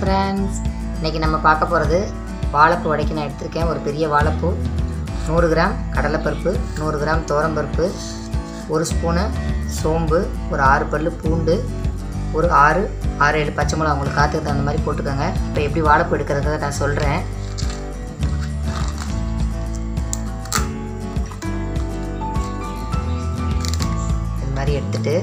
friends இன்றைக்கி நம்ம பார்க்க போகிறது வாழைப்பூ வடைக்கு நான் எடுத்திருக்கேன் ஒரு பெரிய வாழைப்பூ நூறு கிராம் கடலைப்பருப்பு நூறு கிராம் துவரம்பருப்பு ஒரு ஸ்பூனு சோம்பு ஒரு ஆறு பல்லு பூண்டு ஒரு ஆறு ஆறு ஏழு பச்சை மிளகா உங்களுக்கு காற்றுக்கு தகுந்த மாதிரி போட்டுக்கோங்க இப்போ எப்படி வாழைப்பூ எடுக்கிறத நான் சொல்கிறேன் இது மாதிரி எடுத்துட்டு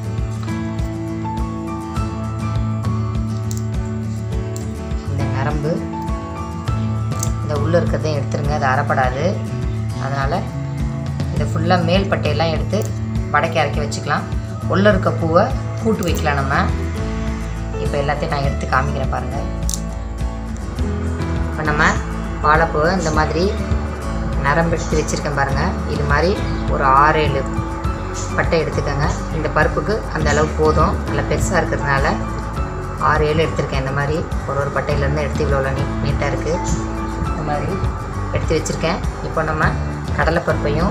இந்த நரம்பு இந்த உள்ளே இருக்கிறதையும் எடுத்துருங்க அது அறப்படாது அதனால் இதை ஃபுல்லாக மேல் பட்டையெல்லாம் எடுத்து வடைக்கு இறக்கி வச்சுக்கலாம் உள்ளே இருக்க பூவை கூட்டு வைக்கலாம் நம்ம இப்போ எல்லாத்தையும் நான் எடுத்து காமிக்கிறேன் பாருங்கள் இப்போ நம்ம வாழைப்பூவை இந்த மாதிரி நரம்பு எடுத்து வச்சுருக்கேன் பாருங்கள் இது மாதிரி ஒரு ஆறு ஏழு பட்டை எடுத்துக்கோங்க இந்த பருப்புக்கு அந்த அளவு போதும் நல்லா பெருசாக இருக்கிறதுனால ஆறு ஏழு எடுத்திருக்கேன் இந்த மாதிரி ஒரு ஒரு பட்டையிலேருந்து எடுத்து இவ்வளோ நீ நீட்டாக இருக்குது இந்த மாதிரி எடுத்து வச்சுருக்கேன் இப்போ நம்ம கடலைப்பருப்பையும்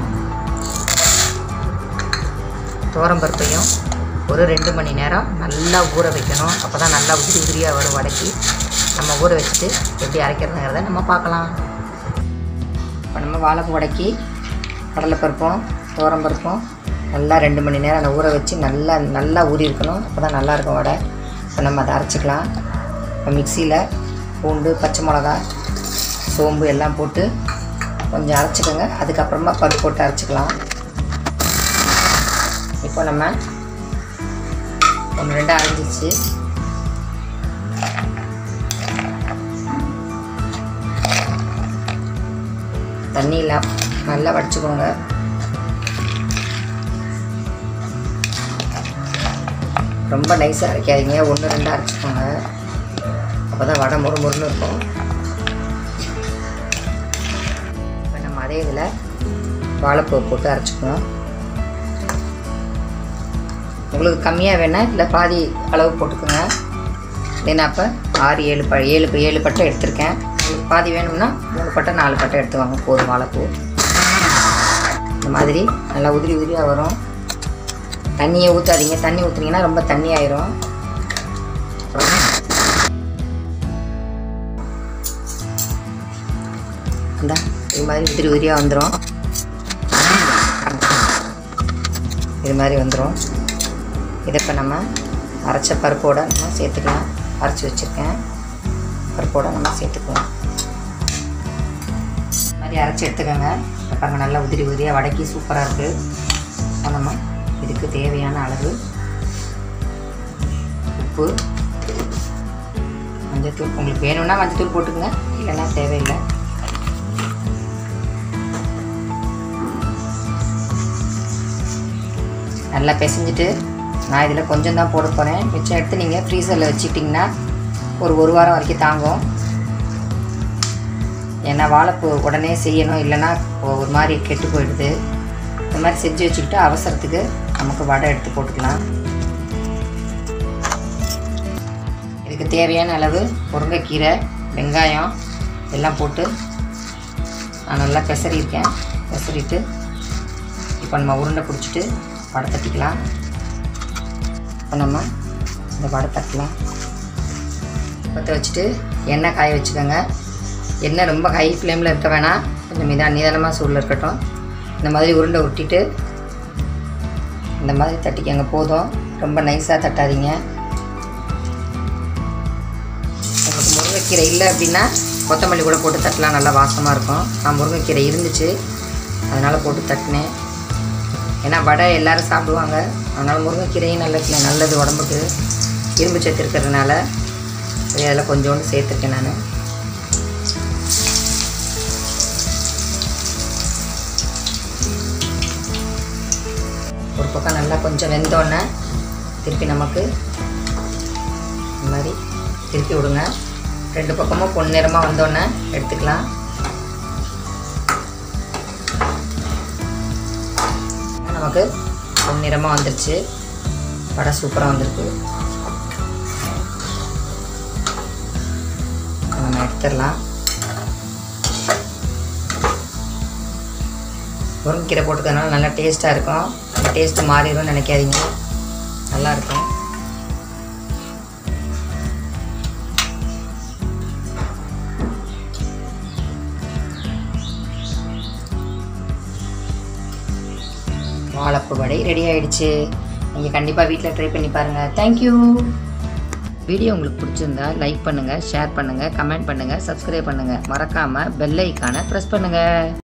துவரம்பருப்பையும் ஒரு ரெண்டு மணி நேரம் நல்லா ஊற வைக்கணும் அப்போ தான் நல்லா உதிரி உதிரியாக வரும் வடைக்கு நம்ம ஊற வச்சுட்டு எப்படி அரைக்கிறதுங்கிறத நம்ம பார்க்கலாம் இப்போ நம்ம வாழைப்பூ வடைக்கு கடலைப்பருப்பும் துவரம்பருப்பும் நல்லா ரெண்டு மணி நேரம் அதை ஊற வச்சு நல்லா நல்லா ஊறி இருக்கணும் அப்போ தான் நல்லாயிருக்கும் வடை இப்போ நம்ம அதை அரைச்சிக்கலாம் இப்போ மிக்சியில் பூண்டு பச்சை மிளகா சோம்பு எல்லாம் போட்டு கொஞ்சம் அரைச்சிக்கோங்க அதுக்கப்புறமா பருப்பு போட்டு அரைச்சிக்கலாம் இப்போ நம்ம ஒன்று ரெண்டு அரைஞ்சிச்சு தண்ணியில் நல்லா வடிச்சுக்கோங்க ரொம்ப நைஸாக அரைக்காதீங்க ஒன்று ரெண்டு அரைச்சிக்கோங்க அப்போ தான் வடை முறு முறுன்னு இருக்கும் இப்போ நம்ம அதே இதில் வாழைப்பூ போட்டு அரைச்சிக்கணும் உங்களுக்கு கம்மியாக வேணால் இல்லை பாதி அளவு போட்டுக்கோங்க இல்லைன்னா அப்போ ஆறு ஏழு ப ஏழு ஏழு பட்டை எடுத்திருக்கேன் உங்களுக்கு பாதி வேணும்னா மூணு பட்டை நாலு பட்டை எடுத்துவாங்க போதும் வாழைப்பூ இந்த மாதிரி நல்லா உதிரி உதிரியாக வரும் தண்ணியை ஊற்றாதீங்க தண்ணி ஊற்றுனீங்கன்னா ரொம்ப தண்ணி ஆயிரும் அந்த இது மாதிரி உதிரி உதிரியாக வந்துடும் இது மாதிரி வந்துடும் இதை இப்போ நம்ம அரைச்ச பருப்போடு நம்ம சேர்த்துக்கலாம் அரைச்சி வச்சுருக்கேன் பருப்போடு நம்ம சேர்த்துக்கலாம் இது மாதிரி அரைச்சி எடுத்துக்கோங்க இப்போ பாருங்கள் நல்லா உதிரி உதிரியாக வடக்கி சூப்பராக இருக்குது நம்ம இதுக்கு தேவையான அளவு உப்பு மஞ்சத்தூள் உங்களுக்கு வேணும்னா மஞ்சத்தூள் போட்டுக்கங்க இல்லைன்னா தேவையில்லை நல்லா பிசைஞ்சிட்டு நான் இதில் கொஞ்சம் தான் போட போகிறேன் மிச்சம் எடுத்து நீங்கள் ஃப்ரீசரில் வச்சுக்கிட்டிங்கன்னா ஒரு ஒரு வாரம் வரைக்கும் தாங்கும் ஏன்னா வாழைப்பூ உடனே செய்யணும் இல்லைன்னா ஒரு மாதிரி கெட்டு போயிடுது இந்த மாதிரி செஞ்சு வச்சுக்கிட்டு அவசரத்துக்கு நமக்கு வடை எடுத்து போட்டுக்கலாம் இதுக்கு தேவையான அளவு முருங்கைக்கீரை வெங்காயம் எல்லாம் போட்டு நான் நல்லா பெசரியிருக்கேன் பெசரிட்டு இப்போ நம்ம உருண்டை பிடிச்சிட்டு வடை தட்டிக்கலாம் இப்போ நம்ம இந்த வடை தட்டலாம் பற்ற வச்சுட்டு எண்ணெய் காய வச்சுக்கோங்க எண்ணெய் ரொம்ப ஹை ஃப்ளேமில் இருக்க வேணாம் கொஞ்சம் மிதா நிதானமாக சூடில் இருக்கட்டும் இந்த மாதிரி உருண்டை உருட்டிட்டு இந்த மாதிரி தட்டிக்கங்க போதும் ரொம்ப நைஸாக தட்டாதீங்க உங்களுக்கு முருங்கைக்கீரை இல்லை அப்படின்னா கொத்தமல்லி கூட போட்டு தட்டலாம் நல்லா வாசமாக இருக்கும் நான் முருங்கைக்கீரை இருந்துச்சு அதனால் போட்டு தட்டினேன் ஏன்னா வடை எல்லோரும் சாப்பிடுவாங்க அதனால் முருங்கைக்கீரையும் நல்ல நல்லது உடம்புக்கு இரும்பு சத்து இருக்கிறதுனால சரி அதில் கொஞ்சோண்டு சேர்த்துருக்கேன் நான் ஒரு பக்கம் நல்லா கொஞ்சம் வெந்தோடனே திருப்பி நமக்கு இந்த மாதிரி திருப்பி விடுங்க ரெண்டு பக்கமும் பொன்னிறமாக வந்தோடனே எடுத்துக்கலாம் நமக்கு பொன்னிறமாக வந்துருச்சு வடை சூப்பராக வந்திருக்கு நம்ம எடுத்துடலாம் முருங்கைக்கீரை போட்டுக்கிறதுனால நல்லா டேஸ்ட்டாக இருக்கும் அந்த டேஸ்ட்டு மாறிடும்னு நினைக்காதீங்க நல்லாயிருக்கும் வாழைப்பூ வடை ரெடி ஆயிடுச்சு நீங்கள் கண்டிப்பாக வீட்டில் ட்ரை பண்ணி பாருங்கள் தேங்க்யூ வீடியோ உங்களுக்கு பிடிச்சிருந்தா லைக் பண்ணுங்கள் ஷேர் பண்ணுங்கள் கமெண்ட் பண்ணுங்கள் சப்ஸ்கிரைப் பண்ணுங்கள் மறக்காமல் பெல் ஐக்கானை ப்ரெஸ் பண்ணுங்கள்